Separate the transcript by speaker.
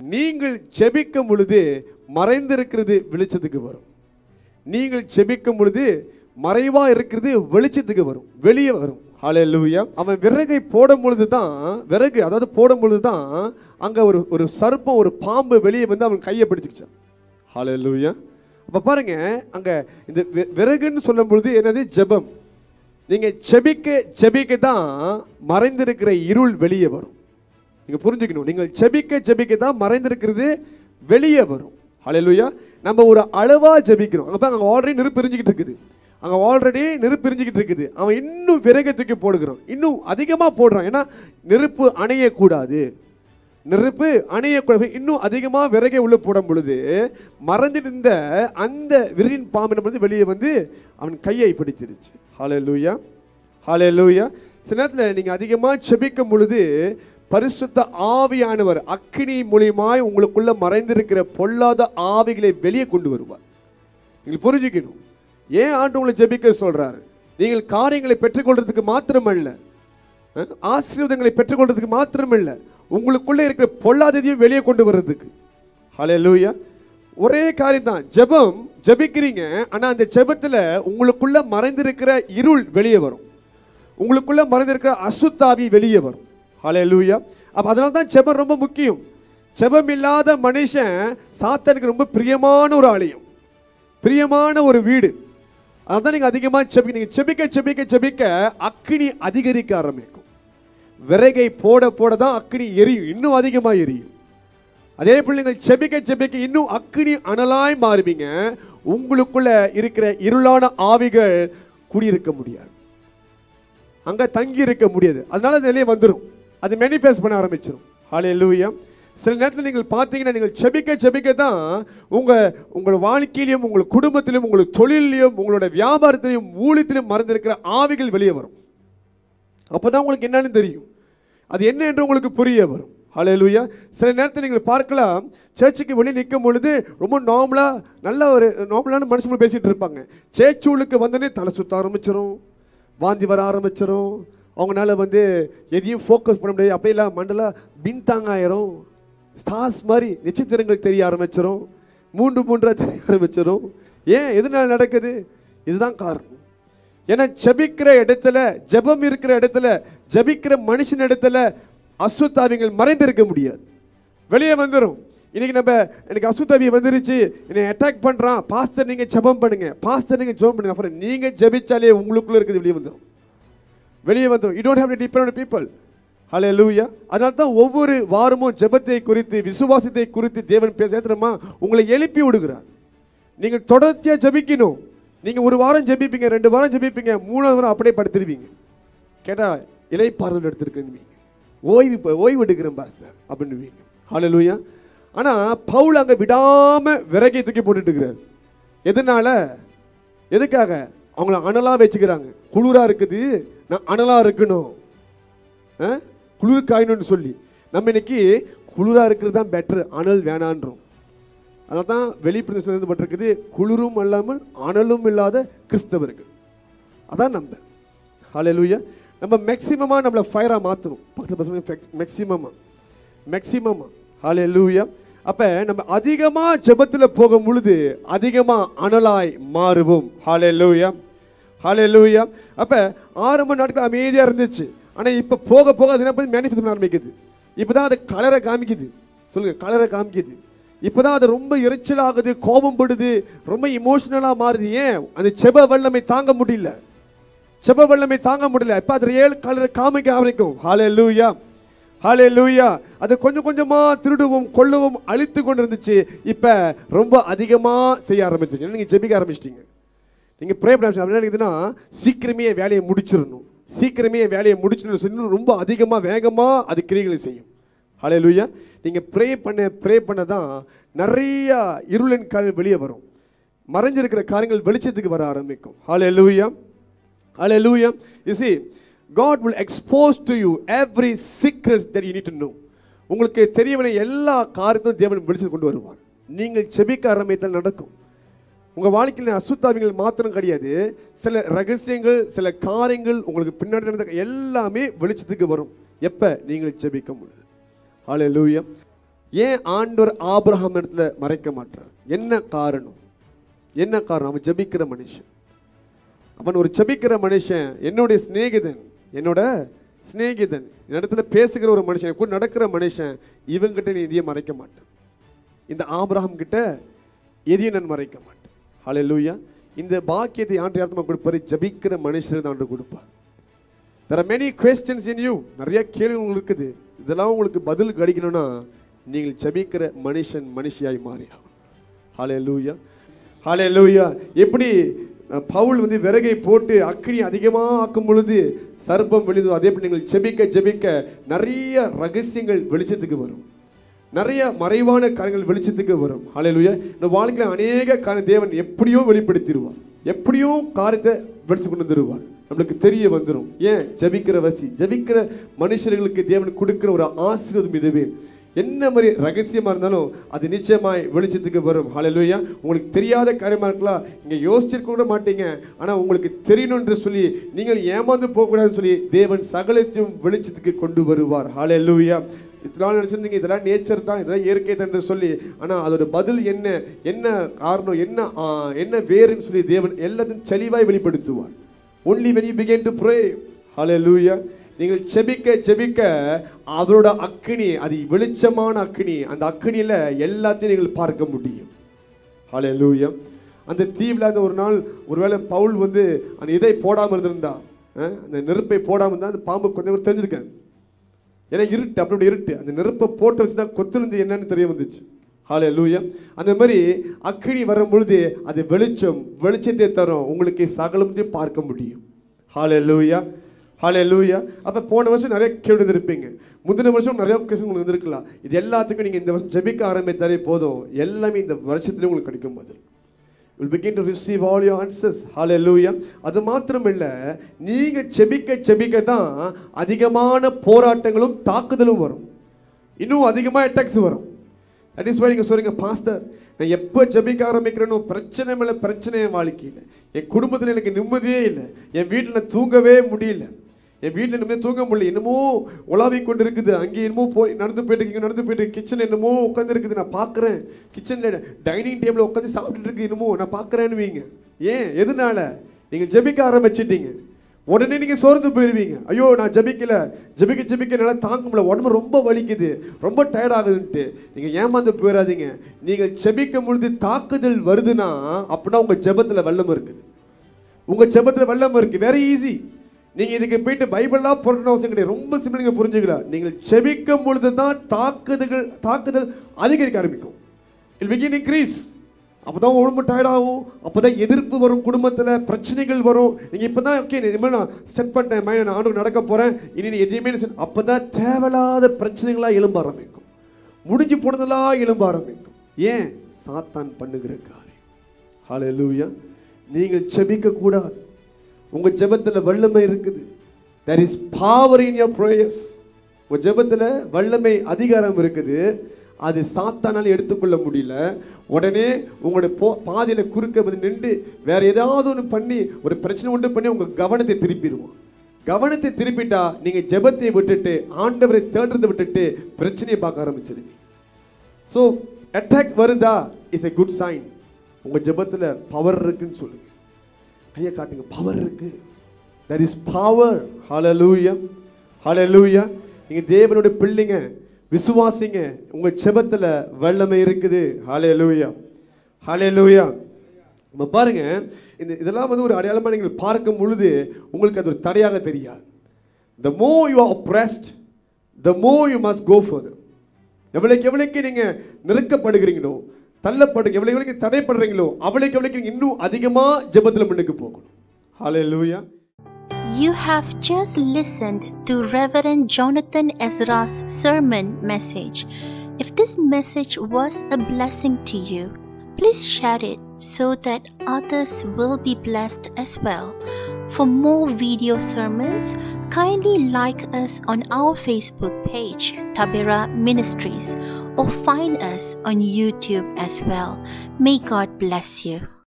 Speaker 1: நீங்கள் ஜெபிக்கும் பொழுது மறைந்திருக்கிறது வெளிச்சத்துக்கு வரும் நீங்கள் ஜெபிக்கும் பொழுது மறைவா இருக்கிறது வெளிச்சத்துக்கு வரும் வெளியே வரும் ஹalleluya அவன் விறகை போடும் பொழுது தான் விறகு அதாவது போடும் பொழுது தான் அங்க ஒரு ஒரு சர்ப்பம் ஒரு பாம்பு வெளியே வந்து அவன் கையை பிடிச்சிக்கிச்சான் ஹalleluya அப்ப பாருங்க அங்க இந்த வி- விறகுன்னு சொல்லும் பொழுது என்னது ஜெபம் நீங்க ஜெபிக்க ஜெபிக்க தான் மறைந்திருக்கிற இருள் வெளியே வரும் நீங்க புரிஞ்சுக்கணும் நீங்கள் ஜெபிக்க ஜெபிக்க தான் மறைந்திருக்கிறது வெளியே வரும் ஹalleluya நம்ம ஒரு அளவா ஜெபிக்கிறோம் அங்க பாருங்க, அங்க ஆல்ரெடி நெருப்பு எரிஞ்சுக்கிட்டு இருக்குது அங்க ஆல்ரெடி நெருப்பு எரிஞ்சுக்கிட்டு இருக்குது அவன் இன்னும் விறகை தூக்கி போடுகிறான் இன்னும் அதிகமா போடுறான் ஏன்னா நெருப்பு அணையக்கூடாது நெருப்பு அணையக்கூடாது இன்னும் அதிகமா விறகை உள்ள போடும் பொழுது மறைஞ்சிட்டு இருந்த அந்த விரின் பாம்பு என்ன பண்ணுது வெளியே வந்து அவன் கையை பிடிச்சிருச்சு ஹalleluya ஹalleluya சில நேரத்தில் நீங்கள் அதிகமாக செபிக்கும் பொழுது பரிசுத்த ஆவியானவர் அக்கினி மூலியமாய் உங்களுக்குள்ள மறைந்திருக்கிற பொல்லாத ஆவிகளை வெளியே கொண்டு வருவார் நீங்கள் புரிஞ்சுக்கணும் ஏன் ஆண்டு உங்களை ஜெபிக்க சொல்றாரு நீங்கள் காரியங்களை பெற்றுக்கொள்றதுக்கு மாத்திரமல்ல அஹ், ஆசீர்வாதங்களை பெற்றுக்கொள்றதுக்கு மாத்திரமல்ல உங்களுக்குள்ள இருக்கிற பொல்லாததையும் வெளியே கொண்டு வர்றதுக்கு ஹalleluya ஒரே காரியம் தான் ஜெபம் ஜெபிக்கிறீங்க ஆனா அந்த ஜெபத்துல உங்களுக்குள்ள மறைந்திருக்கிற இருள் வெளியே வரும் உங்களுக்குள்ள மறைந்திருக்கிற அசுத்தாவி வெளியே வரும் ஹalleluya அப்ப அதனால தான் ஜெபம் ரொம்ப முக்கியம் ஜெபம் இல்லாத மனுஷன் சாத்தானுக்கு ரொம்ப பிரியமான ஒரு ஆலயம் பிரியமான ஒரு வீடு அதான் நீங்க அதிகமா செபி நீங்க செபிக்க செபிக்க செபிக்க அக்கினி அதிகரிக்க ஆரம்பிக்கும் விறகை போட போட தான் அக்கினி எரியும் இன்னும் அதிகமா எரியும் அதே போல நீங்கள் செபிக்க செபிக்க இன்னும் அக்கினி அனலாய் மாறுவீங்க உங்களுக்குள்ள இருக்கிற இருளான ஆவிகள் குடியிருக்க முடியாது அங்க தங்கி இருக்க முடியாது அதனால அது வெளியே வந்துடும் அது மேனிஃபெஸ்ட் பண்ண ஆரம்பிச்சிடும் ஹalleluya சில நேரத்தில் நீங்கள் பார்த்தீங்கன்னா நீங்கள் செபிக்க செபிக்க தான் உங்க உங்கள் வாழ்க்கையிலும் உங்கள் குடும்பத்திலும் உங்கள் தொழிலையும் உங்களோட வியாபாரத்திலையும் ஊழியத்திலும் மறந்திருக்கிற ஆவிகள் வெளியே வரும் அப்பதான் உங்களுக்கு என்னன்னு தெரியும் அது என்ன என்று உங்களுக்கு புரிய வரும் ஹalleluya சில நேரத்தில் நீங்கள் பார்க்கலாம் சர்ச்சுக்கு வெளியே நிற்கும் பொழுது ரொம்ப நார்மலாக நல்ல ஒரு நார்மலான மனுஷங்க பேசிட்டு இருப்பாங்க சேச்சூளுக்கு வந்தோடனே தலை சுத்த ஆரம்பிச்சிரும் வாந்தி வர ஆரம்பிச்சிரும் அவங்களால வந்து எதையும் ஃபோக்கஸ் பண்ண முடியாது அப்படியெல்லாம் மண்டல பின்தாங்க ஆயிரும் ஸ்டார்ஸ் மாதிரி நட்சத்திரங்கள் தெரிய ஆரம்பிச்சிரும் மூன்று மூன்றா தெரிய ஆரம்பிச்சிரும் ஏன் எதனால நடக்குது இதுதான் காரணம் ஏன்னா ஜெபிக்கிற இடத்துல ஜெபம் இருக்கிற இடத்துல ஜெபிக்கிற மனுஷன் இடத்துல அசுத்தாவிகள் மறைந்திருக்க முடியாது வெளியே வந்துடும் இன்னைக்கு நம்ம எனக்கு அசுத்தாவி வந்துருச்சு என்னை அட்டாக் பண்றான் பாஸ்டர் நீங்க ஜெபம் பண்ணுங்க பாஸ்டர் நீங்க ஜெபம் பண்ணுங்க அப்புறம் நீங்க ஜெபிச்சாலே உங்களுக்குள்ள இருக்குது வெளியே வந்துடும் வெளியே வந்துடும் you don't have to depend people hallelujah அதனால தான் ஒவ்வொரு வாரமும் ஜெபத்தை குறித்து விசுவாசத்தை குறித்து தேவன் பேச தெரியுமா உங்களை எழுப்பி விடுகிறார் நீங்கள் தொடர்ச்சியா ஜெபிக்கணும் நீங்க ஒரு வாரம் ஜெபிப்பீங்க ரெண்டு வாரம் ஜெபிப்பீங்க மூணாவது வாரம் அப்படியே படுத்துருவீங்க கேட்டா இலைப்பாறுதல் எடுத்திருக்கீங்க ஓய்வு இப்ப ஓய்வு எடுக்கிறேன் பாஸ்டர் அப்படின்னுவீங்க ஹalleluya ஆனா பவுல் அங்க விடாம விறகை தூக்கி போட்டுட்டு இருக்கிறார் எதனால எதுக்காக அவங்கள அனலா வச்சுக்கிறாங்க குளிரா இருக்குது நான் அனலா இருக்கணும் ஆ? குளிர் காயணும்னு சொல்லி நம்ம இன்னைக்கு குளிரா இருக்கிறது தான் பெட்டர் அனல் வேணான்றோம் அதனால தான் வெளிப்பிரதேசம் பட்டிருக்குது குளிரும் அல்லாமல் அனலும் இல்லாத கிறிஸ்தவர்கள் அதான் நம்ம ஹalleluya நம்ம மேக்ஸிமமாக நம்மளை ஃபயராக மாற்றணும் பக்கத்தில் பசங்க மேக்ஸிமமாக மேக்ஸிமமாக ஹalleluya அப்போ நம்ம அதிகமாக ஜெபத்தில் போகும் பொழுது அதிகமாக அனலாய் மாறுவோம் ஹalleluya ஹalleluya அப்போ ஆரம்ப நாட்கள் அமைதியாக இருந்துச்சு ஆனால் இப்போ போக போக அது என்ன மேனிஃபெஸ்ட் பண்ண ஆரம்பிக்குது இப்போ தான் அது கலரை காமிக்குது சொல்லுங்க கலரை காமிக்குது இப்போ தான் அது ரொம்ப எரிச்சலாகுது கோபம் படுது ரொம்ப இமோஷனலாக மாறுது ஏன் அந்த செப வல்லமை தாங்க முடியல செப வல்லமை தாங்க முடியல இப்போ அது ரியல் கலரை காமிக்க ஆரம்பிக்கும் ஹாலே லூயா ஹாலே லூயா அது கொஞ்சம் கொஞ்சமா திருடுவோம் கொள்ளவும் அழித்து கொண்டு இருந்துச்சு இப்போ ரொம்ப அதிகமா செய்ய ஆரம்பிச்சிச்சு நீங்க ஜெபிக்க ஆரம்பிச்சிட்டீங்க நீங்க ப்ரே பண்ண என்ன இருக்குதுன்னா சீக்கிரமே என் வேலையை முடிச்சிடணும் சீக்கிரமே என் வேலையை முடிச்சிடணும் சொல்லி ரொம்ப அதிகமா வேகமா அது கிரிகளை செய்யும் ஹலே லூயா நீங்க ப்ரே பண்ண ப்ரே பண்ண தான் நிறைய இருளின் காரியங்கள் வெளியே வரும் மறைஞ்சிருக்கிற காரியங்கள் வெளிச்சத்துக்கு வர ஆரம்பிக்கும் ஹலே லூயா Hallelujah. You see, God will expose to you every secret that you need to know. உங்களுக்கு தெரியவன எல்லா காரியத்தையும் தேவன் வெளிச்சம் கொண்டு வருவார் நீங்கள் செபிக்க ஆரம்பித்தால் நடக்கும் உங்கள் வாழ்க்கையில் அசுத்தாவிகள் மாத்திரம் கிடையாது சில ரகசியங்கள் சில காரியங்கள் உங்களுக்கு பின்னாடி நடந்த எல்லாமே வெளிச்சத்துக்கு வரும் எப்போ நீங்கள் ஜெபிக்க முடியும் ஹalleluya ஏன் ஆண்டவர் ஆபிரகாம் இடத்துல மறைக்க மாட்டார் என்ன காரணம் என்ன காரணம் அவன் ஜெபிக்கிற மனுஷன் அவன் ஒரு ஜெபிக்கிற மனுஷன் என்னுடைய சிநேகிதன் என்னோட சிநேகிதன் இடத்துல பேசுகிற ஒரு மனுஷன் கூட நடக்கிற மனுஷன் இவங்கிட்ட நீ எதையும் மறைக்க மாட்டேன் இந்த ஆபிரகாம் கிட்ட எதையும் நான் மறைக்க மாட்டேன் ஹalleluya இந்த பாக்கியத்தை ஆண்டு யார்த்தமா கொடுப்பாரு ஜபிக்கிற மனுஷன் தான் ஆண்டு கொடுப்பார் there are many questions in you நிறைய கேள்வி உங்களுக்கு இருக்குது இதெல்லாம் உங்களுக்கு பதில் கிடைக்கணும்னா நீங்கள் ஜபிக்கிற மனுஷன் மனுஷியாய் மாறி ஆகணும் ஹalleluya ஹalleluya எப்படி அஹ், பவுல் வந்து விறகை போட்டு அக்கினி அதிகமாக ஆக்கும் பொழுது சர்ப்பம் வெளிதோ அதே போல் நீங்கள் ஜெபிக்க ஜெபிக்க நிறைய ரகசியங்கள் வெளிச்சத்துக்கு வரும் நிறைய மறைவான காரியங்கள் வெளிச்சத்துக்கு வரும் ஹalleluya இந்த வாழ்க்கையில் அநேக காரியம் தேவன் எப்படியோ வெளிப்படுத்திடுவார் எப்படியோ காரியத்தை வெளிச்சு கொண்டு வந்துடுவார் நம்மளுக்கு தெரிய வந்துடும் ஏன் ஜபிக்கிற வசி ஜபிக்கிற மனுஷர்களுக்கு தேவன் கொடுக்கிற ஒரு ஆசீர்வாதம் இதுவே என்ன மாதிரி ரகசியமா இருந்தாலும் அது நிச்சயமாய் வெளிச்சத்துக்கு வரும் ஹalleluya உங்களுக்கு தெரியாத காரியமா இருக்கலாம் நீங்க யோசிச்சிருக்க கூட மாட்டீங்க ஆனா உங்களுக்கு தெரியணும் என்று சொல்லி நீங்கள் ஏமாந்து போகக்கூடாதுன்னு சொல்லி தேவன் சகலத்தையும் வெளிச்சத்துக்கு கொண்டு வருவார் ஹalleluya இதெல்லாம் நினச்சிருந்தீங்க இதெல்லாம் நேச்சர் தான் இதெல்லாம் இயற்கை தான் என்று சொல்லி ஆனால் அதோட பதில் என்ன என்ன காரணம் என்ன ஆ, என்ன வேறுன்னு சொல்லி தேவன் எல்லாத்தையும் தெளிவாய் வெளிப்படுத்துவார் only when you begin to pray hallelujah நீங்கள் செபிக்க செபிக்க அவரோட அக்கினி அது வெளிச்சமான அக்கினி அந்த அக்கினியில் எல்லாத்தையும் நீங்கள் பார்க்க முடியும் ஹalleluya அந்த தீவில் அந்த ஒரு நாள் ஒருவேளை பவுல் வந்து அந்த இதை போடாமல் இருந்திருந்தா அஹ், அந்த நெருப்பை பேடாமல் இருந்தால் அந்த பாம்பு கொஞ்சம் கூட தெரிஞ்சிருக்காது ஏன்னா இருட்டு அப்படி இப்படி இருட்டு அந்த நெருப்பை போட்டு வச்சு தான் கொத்துனது என்னன்னு தெரிய வந்துச்சு ஹாலே லூயா அந்த மாதிரி அக்கினி வரும் பொழுது அது வெளிச்சம் வெளிச்சத்தை தரும் உங்களுக்கு சகலத்தையும் பார்க்க முடியும் ஹாலே லூயா ஹாலே லூயா அப்போ போன வருஷம் நிறைய கேள்வி இருப்பீங்க முந்தின வருஷம் நிறைய கொஸ்டின் உங்களுக்கு இருந்திருக்கலாம் இது எல்லாத்துக்கும் நீங்கள் இந்த வருஷம் ஜெபிக்க ஆரம்பித்தாலே போதும் எல்லாமே இந்த வருஷத்துலேயே உங்களுக்கு கிடைக்கும் பதில் will begin to receive all your answers hallelujah அது மாத்திரம் இல்ல நீங்க செபிக்க செபிக்க தான் அதிகமான போராட்டங்களும் தாக்குதலும் வரும் இன்னும் அதிகமாக அட்டாக்ஸ் வரும் தட் இஸ் வை நீங்கள் சொல்றீங்க பாஸ்டர் நான் எப்போ ஜெபிக்க ஆரம்பிக்கிறேனோ பிரச்சனை மேலே பிரச்சனை என் வாழ்க்கையில் என் குடும்பத்தில் எனக்கு நிம்மதியே இல்லை என் வீட்டில் நான் தூங்கவே முடியல என் வீட்டில் நிம்மதியாக தூங்க முடியல என்னமோ உலாவிக் கொண்டு இருக்குது அங்கே என்னமோ போய் நடந்து போயிட்டு இருக்கு, இங்க நடந்து போயிட்டு கிச்சன் என்னமோ உட்காந்து இருக்குது நான் பார்க்குறேன் கிச்சனில் டைனிங் டேபிளில் உட்காந்து சாப்பிட்டுட்டு இருக்கு என்னமோ நான் பார்க்குறேன்னு வீங்க ஏன் எதனால நீங்கள் ஜெபிக்க ஆரம்பிச்சிட்டீங்க உடனே நீங்க சோர்ந்து போயிருவீங்க ஐயோ நான் ஜெபிக்கல ஜெபிக்க ஜெபிக்க என்னால தாங்க முடியல உடம்பு ரொம்ப வலிக்குது ரொம்ப டயர்ட் ஆகுதுன்ட்டு நீங்க ஏமாந்து போயிடாதீங்க நீங்க ஜெபிக்கும் பொழுது தாக்குதல் வருதுன்னா அப்படின்னா உங்க ஜெபத்துல வெள்ளம் இருக்குது உங்க ஜெபத்துல வெள்ளம் இருக்கு வெரி ஈஸி நீங்க இதுக்கு போயிட்டு பைபிள்லாம் போடணும் அவசியம் கிடையாது ரொம்ப சிம்பிள் நீங்க புரிஞ்சுக்கலாம் நீங்கள் ஜெபிக்கும் பொழுது தான் தாக்குதல்கள் தாக்குதல் அதிகரிக்க ஆரம்பிக்கும் இல் பிகின் இன்க்ரீஸ் அப்போ தான் உடம்பு டயர்டாகும் அப்போ தான் எதிர்ப்பு வரும் குடும்பத்தில் பிரச்சனைகள் வரும் நீங்கள் இப்போ தான் ஓகே இனிமேல் நான் செட் பண்ணிட்டேன் மைண்ட் நான் ஆண்டு நடக்க போகிறேன் இனி நீ எதையுமே அப்போ தான் தேவையில்லாத பிரச்சனைகளாக எழும்ப ஆரம்பிக்கும் முடிஞ்சு போனதெல்லாம் எழும்ப ஆரம்பிக்கும் ஏன் சாத்தான் பண்ணுகிற காரியம் ஹalleluya நீங்கள் செபிக்க கூடாது உங்க ஜெபத்துல வல்லமை இருக்குது there is power in your prayers உங்க ஜெபத்துல வல்லமை அதிகாரம் இருக்குது அது சாத்தானால் எடுத்துக்கொள்ள முடியல உடனே உங்களுடைய போ பாதையில குறுக்க வந்து நின்று வேற ஏதாவது ஒன்று பண்ணி ஒரு பிரச்சனை உண்டு பண்ணி உங்க கவனத்தை திருப்பிடுவோம் கவனத்தை திருப்பிட்டா நீங்க ஜெபத்தை விட்டுட்டு ஆண்டவரை தேடுறதை விட்டுட்டு பிரச்சனையை பார்க்க ஆரம்பிச்சிருங்க ஸோ அட்டாக் வருதா இஸ் a குட் சைன் உங்கள் ஜெபத்தில் பவர் இருக்குன்னு சொல்லுங்க கையை காட்டுங்க பவர் இருக்கு there is power hallelujah hallelujah நீங்க தேவனுடைய பிள்ளைங்க விசுவாசிங்க உங்க ஜெபத்துல வல்லமை இருக்குது ஹalleluya ஹalleluya நம்ம பாருங்க இந்த இதெல்லாம் வந்து ஒரு அடையாளமா நீங்கள் பார்க்கும் பொழுது உங்களுக்கு அது ஒரு தடையாக தெரியாது the more you are oppressed the more you must go further எவ்வளவுக்கு எவ்வளவுக்கு நீங்க நெருக்கப்படுகிறீங்களோ தள்ளப்படுங்க எவ்வளவு எவ்வளவுக்கு தடைப்படுறீங்களோ அவ்வளவுக்கு எவ்வளவுக்கு நீங்க இன்னும் அதிகமா ஜெபத்துல முன்னுக்கு போகணும் ஹalleluya
Speaker 2: You have just listened to Reverend Jonathan Ezra's sermon message. If this message was a blessing to you, please share it so that others will be blessed as well. For more video sermons, kindly like us on our Facebook page, Tabera Ministries, or find us on YouTube as well. May God bless you.